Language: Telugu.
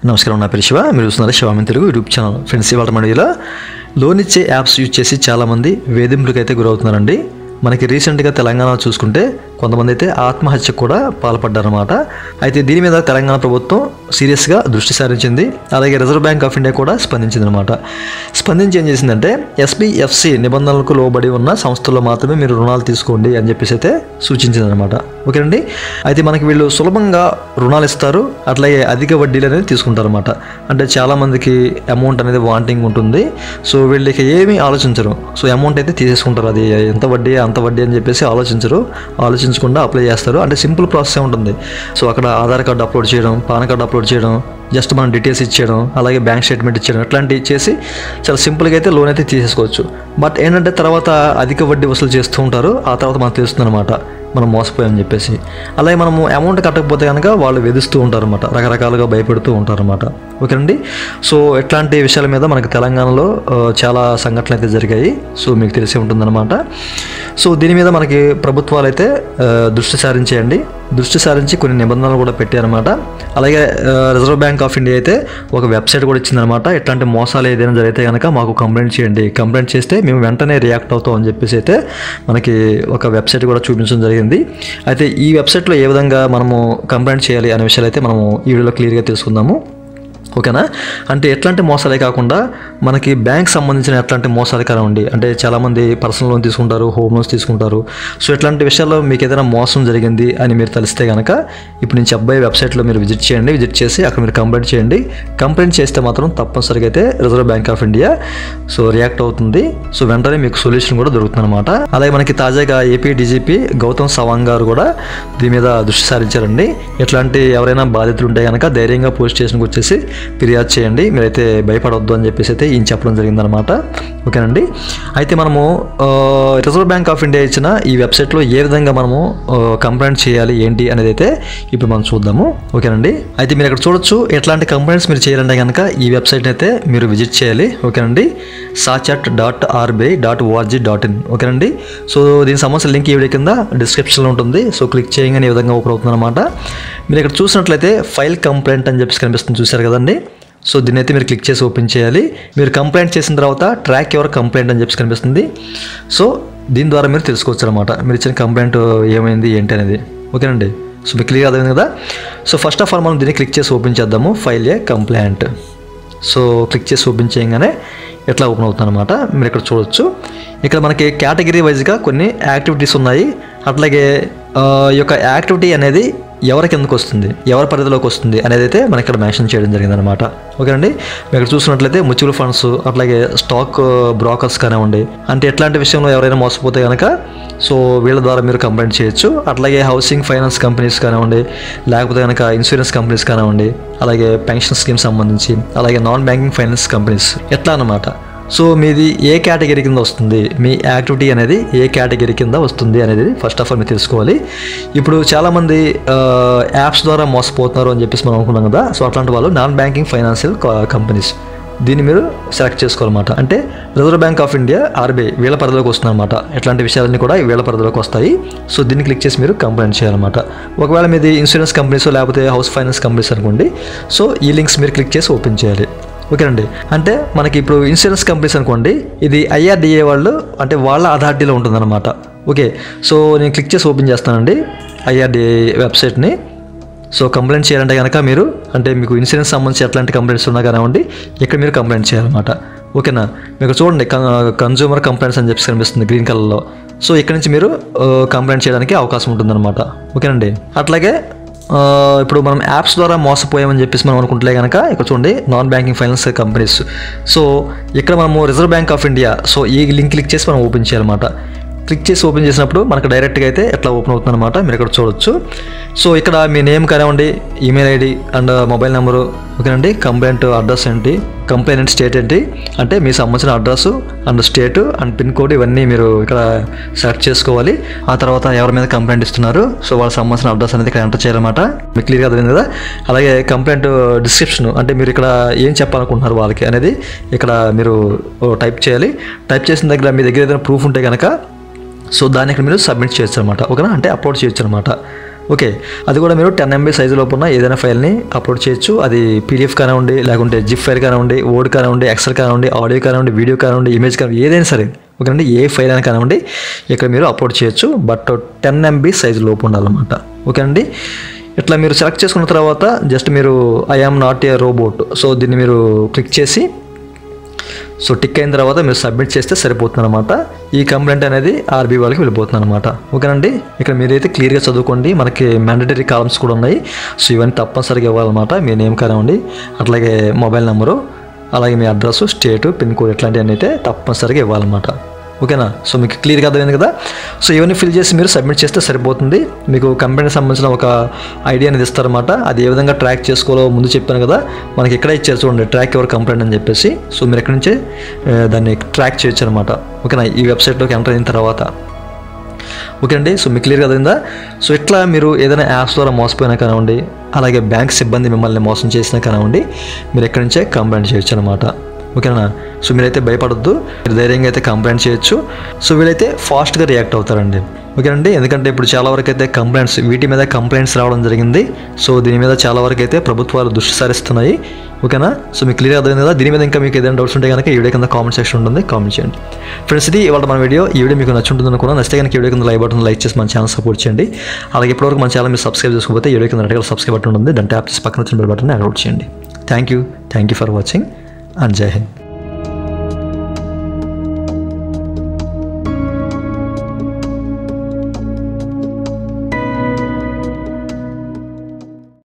నమస్కారం నా పేరు శివ మీరు చూస్తున్నారు Shivami Telugu YouTube channel friends ఇవాళ మన వీడియోలో లోన్ ఇచ్చే యాప్స్ యూజ్ చేసి చాలామంది వేధింపులకు అయితే గురవుతున్నారండి మనకి రీసెంట్గా తెలంగాణ చూసుకుంటే కొంతమంది అయితే ఆత్మహత్యకు కూడా పాల్పడ్డారన్నమాట అయితే దీని మీద తెలంగాణ ప్రభుత్వం సీరియస్గా దృష్టి సారించింది అలాగే రిజర్వ్ బ్యాంక్ ఆఫ్ ఇండియా కూడా స్పందించింది అనమాట స్పందించి ఏం చేసిందంటే ఎస్బీఎఫ్సి నిబంధనలకు లోబడి ఉన్న సంస్థల్లో మాత్రమే మీరు రుణాలు తీసుకోండి అని చెప్పేసి అయితే సూచించింది అనమాట ఓకేనండి అయితే మనకి వీళ్ళు సులభంగా రుణాలు ఇస్తారు అట్లాగే అధిక వడ్డీలు అనేది తీసుకుంటారు అనమాట అంటే చాలామందికి అమౌంట్ అనేది వాంటింగ్ ఉంటుంది సో వీళ్ళకి ఏమీ ఆలోచించరు సో అమౌంట్ అయితే తీసేసుకుంటారు అది ఎంత వడ్డీ అంత వడ్డీ అని చెప్పేసి ఆలోచించరు ఆలోచించకుండా అప్లై చేస్తారు అంటే సింపుల్ ప్రాసెస్ ఉంటుంది సో అక్కడ ఆధార్ కార్డు అప్లోడ్ చేయడం పాన్ కార్డు అప్లోడ్ చేయడం జస్ట్ మనం డీటెయిల్స్ ఇచ్చేయడం అలాగే బ్యాంక్ స్టేట్మెంట్ ఇచ్చేయడం ఇట్లాంటివి ఇచ్చేసి చాలా సింపుల్గా అయితే లోన్ అయితే తీసేసుకోవచ్చు బట్ ఏంటంటే తర్వాత అధిక వడ్డీ వసూలు చేస్తూ ఉంటారు ఆ తర్వాత మనకు తెలుస్తుంది అనమాట మనం మోసపోయామని చెప్పేసి అలాగే మనము అమౌంట్ కట్టకపోతే కనుక వాళ్ళు వెదుస్తూ ఉంటారన్నమాట రకరకాలుగా భయపెడుతూ ఉంటారన్నమాట ఓకేనండి సో ఇట్లాంటి విషయాల మీద మనకి తెలంగాణలో ఆ, చాలా సంఘటనలు అయితే జరిగాయి సో మీకు తెలిసి ఉంటుందన్నమాట సో దీని మీద మనకి ప్రభుత్వాలు అయితే ఆ, దృష్టి సారించేయండి దృష్టి సారించి కొన్ని నిబంధనలు కూడా పెట్టారన్నమాట అలాగే ఆ, రిజర్వ్ బ్యాంక్ ఆఫ్ ఇండియా అయితే ఒక వెబ్సైట్ కూడా ఇచ్చిందనమాట ఇట్లాంటి మోసాలు ఏదైనా జరిగితే కనుక మాకు కంప్లైంట్ చేయండి కంప్లైంట్ చేస్తే మేము వెంటనే రియాక్ట్ అవుతాం అని చెప్పేసి అయితే మనకి ఒక వెబ్సైట్ కూడా చూపించడం జరిగింది అయితే ఈ వెబ్సైట్లో ఏ విధంగా మనము కంప్లైంట్ చేయాలి అనే విషయాలు అయితే మనము ఈ వీడియోలో క్లియర్గా తెలుసుకుందాము ఓకేనా అంటే ఎట్లాంటి మోసాలే కాకుండా మనకి బ్యాంక్ సంబంధించిన ఎట్లాంటి మోసాలు కానివ్వండి అంటే చాలామంది పర్సనల్ లోన్ తీసుకుంటారు హోమ్ లోన్స్ తీసుకుంటారు సో ఇట్లాంటి విషయాల్లో మీకు ఏదైనా మోసం జరిగింది అని మీరు తెలిస్తే కనుక ఇప్పుడు నేను చెప్పబోయే వెబ్సైట్లో మీరు విజిట్ చేయండి విజిట్ చేసి అక్కడ మీరు కంప్లైంట్ చేయండి కంప్లైంట్ చేస్తే మాత్రం తప్పనిసరిగా అయితే Reserve Bank of India so react అవుతుంది సో వెంటనే మీకు సొల్యూషన్ కూడా దొరుకుతుంది అనమాట అలాగే మనకి తాజాగా ఏపీ డీజీపీ గౌతమ్ సవాంగ్ గారు కూడా దీని మీద దృష్టి సారించారండి ఎట్లాంటి ఎవరైనా బాధితులు ఉంటే కనుక ధైర్యంగా పోలీస్ స్టేషన్కి వచ్చేసి ఫిర్యాదు చేయండి మీరైతే భయపడవద్దు అని చెప్పేసి అయితే ఈయన చెప్పడం జరిగిందనమాట ఓకేనండి అయితే మనము ఆ, రిజర్వ్ బ్యాంక్ ఆఫ్ ఇండియా ఇచ్చిన ఈ వెబ్సైట్లో ఏ విధంగా మనము ఆ, కంప్లైంట్ చేయాలి ఏంటి అనేది అయితే ఇప్పుడు మనం చూద్దాము ఓకేనండి అయితే మీరు ఇక్కడ చూడొచ్చు ఎట్లాంటి కంప్లైంట్స్ మీరు చేయాలంటే కనుక ఈ వెబ్సైట్ అయితే మీరు విజిట్ చేయాలి ఓకేనండి sachet dot RBI dot ORG dot in ఓకేనండి సో దీనికి సంబంధించిన లింక్ ఈ వీడియో కింద డిస్క్రిప్షన్లో ఉంటుంది సో క్లిక్ చేయగానే ఈ విధంగా ఓపెన్ అవుతుంది అనమాట మీరు ఇక్కడ చూసినట్లయితే ఫైల్ కంప్లైంట్ అని చెప్పేసి కనిపిస్తుంది చూశారు కదండి సో దీన్ని అయితే మీరు క్లిక్ చేసి ఓపెన్ చేయాలి మీరు కంప్లైంట్ చేసిన తర్వాత ట్రాక్ ఎవర్ కంప్లైంట్ అని చెప్పేసి కనిపిస్తుంది సో దీని ద్వారా మీరు తెలుసుకోవచ్చు అనమాట మీరు ఇచ్చిన కంప్లైంట్ ఏమైంది ఏంటి అనేది ఓకేనండి సో మీకు క్లియర్ అర్థమైంది కదా సో ఫస్ట్ ఆఫ్ ఆల్ మనం దీన్ని క్లిక్ చేసి ఓపెన్ చేద్దాము file a complaint so click చేసి ఓపెన్ చేయగానే ఎట్లా ఓపెన్ అవుతుంది అనమాట మీరు ఇక్కడ చూడొచ్చు ఇక్కడ మనకి కేటగిరీ వైజ్గా కొన్ని యాక్టివిటీస్ ఉన్నాయి అట్లాగే ఆ, ఈ యొక్క యాక్టివిటీ అనేది ఎవరి కిందకు వస్తుంది ఎవరి పరిధిలోకి వస్తుంది అనేది అయితే మనకి ఇక్కడ మెన్షన్ చేయడం జరిగింది అనమాట ఓకేనండి మీరు ఇక్కడ చూసినట్లయితే మ్యూచువల్ ఫండ్స్ అట్లాగే స్టాక్ బ్రోకర్స్ కానివ్వండి అంటే ఎట్లాంటి విషయంలో ఎవరైనా మోసపోతే కనుక సో వీళ్ళ ద్వారా మీరు కంప్లైంట్ చేయొచ్చు అట్లాగే హౌసింగ్ ఫైనాన్స్ కంపెనీస్ కానివ్వండి లేకపోతే కనుక ఇన్సూరెన్స్ కంపెనీస్ కానివ్వండి అలాగే పెన్షన్ స్కీమ్ సంబంధించి అలాగే నాన్ బ్యాంకింగ్ ఫైనాన్స్ కంపెనీస్ ఎట్లా అన్నమాట సో మీది ఏ కేటగిరీ కింద వస్తుంది మీ యాక్టివిటీ అనేది ఏ కేటగిరీ కింద వస్తుంది అనేది ఫస్ట్ ఆఫ్ ఆల్ మీరు తెలుసుకోవాలి ఇప్పుడు చాలామంది యాప్స్ ద్వారా మోసపోతున్నారు అని చెప్పేసి మనం అనుకున్నాం కదా సో అట్లాంటి వాళ్ళు నాన్ బ్యాంకింగ్ ఫైనాన్షియల్ కంపెనీస్ దీన్ని మీరు సెలెక్ట్ చేసుకోవాలన్నమాట అంటే Reserve Bank of India RBI వీళ్ళ పరిధిలోకి వస్తుందన్నమాట ఇట్లాంటి విషయాలన్నీ కూడా ఈ వీళ్ళ పరిధిలోకి వస్తాయి సో దీన్ని క్లిక్ చేసి మీరు కంప్లైంట్ చేయాలన్నమాట ఒకవేళ మీది ఇన్సూరెన్స్ కంపెనీస్ లేకపోతే హౌస్ ఫైనాన్స్ కంపెనీస్ అనుకోండి సో ఈ లింక్స్ మీరు క్లిక్ చేసి ఓపెన్ చేయాలి ఓకేనండి అంటే మనకి ఇప్పుడు ఇన్సూరెన్స్ కంపెనీస్ అనుకోండి ఇది ఐఆర్డిఏ వాళ్ళు అంటే వాళ్ళ అథారిటీలో ఉంటుందన్నమాట ఓకే సో నేను క్లిక్ చేసి ఓపెన్ చేస్తానండి ఐఆర్డిఏ వెబ్సైట్ని సో కంప్లైంట్ చేయాలంటే కనుక మీరు అంటే మీకు ఇన్సూరెన్స్ సంబంధించి ఎట్లాంటి కంప్లైంట్స్ ఉన్నా కానివ్వండి ఇక్కడ మీరు కంప్లైంట్ చేయాలన్నమాట ఓకేనా మీకు చూడండి కన్జ్యూమర్ కంప్లైంట్స్ అని చెప్పి కనిపిస్తుంది గ్రీన్ కలర్లో సో ఇక్కడ నుంచి మీరు కంప్లైంట్ చేయడానికి అవకాశం ఉంటుందన్నమాట ఓకేనండి అట్లాగే ఆ, ఇప్పుడు మనం యాప్స్ ద్వారా మోసపోయామని చెప్పేసి మనం అనుకుంటే కనుక ఇక్కడ చూడండి non banking finance companies so ఇక్కడ మనము Reserve Bank of India so ఈ లింక్ క్లిక్ చేసి మనం ఓపెన్ చేయాలన్నమాట క్లిక్ చేసి ఓపెన్ చేసినప్పుడు మనకు డైరెక్ట్గా అయితే ఎట్లా ఓపెన్ అవుతుంది అనమాట మీరు ఇక్కడ చూడొచ్చు సో ఇక్కడ మీ నేమ్ కానివ్వండి email ID and mobile number ఓకేనండి కంప్లైంట్ అడ్రస్ ఏంటి కంప్లైంట్ స్టేట్ ఏంటి అంటే మీ సంబంధించిన address and state and pin code ఇవన్నీ మీరు ఇక్కడ సెలెక్ట్ చేసుకోవాలి ఆ తర్వాత ఎవరి మీద కంప్లైంట్ ఇస్తున్నారు సో వాళ్ళకి సంబంధించిన అడ్రస్ అనేది ఇక్కడ ఎంటర్ చేయాలన్నమాట మీకు క్లియర్గా అర్థమైంది కదా అలాగే కంప్లైంట్ డిస్క్రిప్షన్ అంటే మీరు ఇక్కడ ఏం చెప్పాలనుకుంటున్నారు వాళ్ళకి అనేది ఇక్కడ మీరు టైప్ చేయాలి టైప్ చేసిన దగ్గర మీ దగ్గర ఏదైనా ప్రూఫ్ ఉంటే కనుక సో దాన్ని ఇక్కడ మీరు సబ్మిట్ చేయొచ్చు అనమాట ఓకేనా అంటే అప్లోడ్ చేయొచ్చు అనమాట ఓకే అది కూడా మీరు టెన్ ఎంబీ సైజు లోపు ఉన్న ఏదైనా ఫైల్ని అప్లోడ్ చేయొచ్చు అది పీడిఎఫ్ కానివ్వండి లేకుంటే జిప్ ఫైల్ కానివ్వండి వర్డ్ కానివ్వండి ఎక్సెల్ కానివ్వండి ఆడియో కానివ్వండి వీడియో కానివ్వండి ఇమేజ్ కానివ్వండి ఏదైనా సరే ఓకేనండి ఏ ఫైల్ అయినా కానివ్వండి ఇక్కడ మీరు అప్లోడ్ చేయొచ్చు బట్ టెన్ ఎంబీ సైజు లోపు ఉండాలన్నమాట ఓకేనండి ఇట్లా మీరు సెలెక్ట్ చేసుకున్న తర్వాత జస్ట్ మీరు I am not a robot so దీన్ని మీరు క్లిక్ చేసి సో టిక్ అయిన తర్వాత మీరు సబ్మిట్ చేస్తే సరిపోతుంది అనమాట ఈ కంప్లైంట్ అనేది ఆర్బీ వాళ్ళకి వెళ్ళిపోతుంది అనమాట ఓకేనండి ఇక్కడ మీరైతే క్లియర్గా చదువుకోండి మనకి మ్యాండటరీ కాలమ్స్ కూడా ఉన్నాయి సో ఇవన్నీ తప్పనిసరిగా ఇవ్వాలన్నమాట మీ నేమ్ కానివ్వండి అట్లాగే మొబైల్ నెంబరు అలాగే మీ అడ్రస్ స్టేటు పిన్ కోడ్ ఇట్లాంటివన్నీ అయితే తప్పనిసరిగా ఇవ్వాలన్నమాట ఓకేనా సో మీకు క్లియర్గా అర్థమైంది కదా సో ఇవన్నీ ఫిల్ చేసి మీరు సబ్మిట్ చేస్తే సరిపోతుంది మీకు కంపెనీకి సంబంధించిన ఒక ఐడియా అనేది ఇస్తారన్నమాట అది ఏ విధంగా ట్రాక్ చేసుకోవాలో ముందు చెప్పాను కదా మనకి ఎక్కడ ఇచ్చారు చూడండి ట్రాక్ ఎవర్ కంప్లైంట్ అని చెప్పేసి సో మీరు ఎక్కడి నుంచే ఆ, దాన్ని ట్రాక్ చేయొచ్చు అనమాట ఓకేనా ఈ వెబ్సైట్లోకి ఎంటర్ అయిన తర్వాత ఓకే అండి సో మీకు క్లియర్గా అయిందా సో ఇట్లా మీరు ఏదైనా యాప్స్ ద్వారా మోసపోయినా కానివ్వండి అలాగే బ్యాంక్ సిబ్బంది మిమ్మల్ని మోసం చేసినా కానివ్వండి మీరు ఎక్కడి నుంచే కంప్లైంట్ చేయొచ్చు అనమాట ఓకేనా సో మీరైతే భయపడొద్దు మీరు ధైర్యంగా అయితే కంప్లైంట్ చేయొచ్చు సో వీళ్ళైతే ఫాస్ట్గా రియాక్ట్ అవుతారండి ఓకేనండి ఎందుకంటే ఇప్పుడు చాలా వరకు అయితే కంప్లైంట్స్ వీటి మీద కంప్లైంట్స్ రావడం జరిగింది సో దీని మీద చాలా వరకు అయితే ప్రభుత్వాలు దృష్టి సారిస్తున్నాయి ఓకేనా సో మీకు క్లియర్ అర్థమైంది కదా దీని మీద ఇంకా మీకు ఏదైనా డౌట్స్ ఉంటే కనుక ఈ వీడియో కింద కామెంట్ సెక్షన్ ఉంటుంది కామెంట్ చేయండి ఫ్రెండ్స్ ఇది ఇవాళ మన వీడియో ఈ వీడియో మీకు నచ్చుంటుంది అనుకున్నా నచ్చితే కనుక ఈ వీడియో కింద లైక్ బటన్ లైక్ చేసి మన ఛానల్ సపోర్ట్ చేయండి అలాగే ఇప్పటివరకు మన ఛానల్ మీరు సబ్స్క్రైబ్ చేసుకోకపోతే ఈ వీడియో కింద రెడీగా సబ్స్క్రైబ్ బటన్ ఉంటుంది దాన్ని ట్యాప్ చేసి పక్కన వచ్చిన బెల్ బటన్ యాక్టివేట్ చేయండి thank you thank you for watching and Jai Hind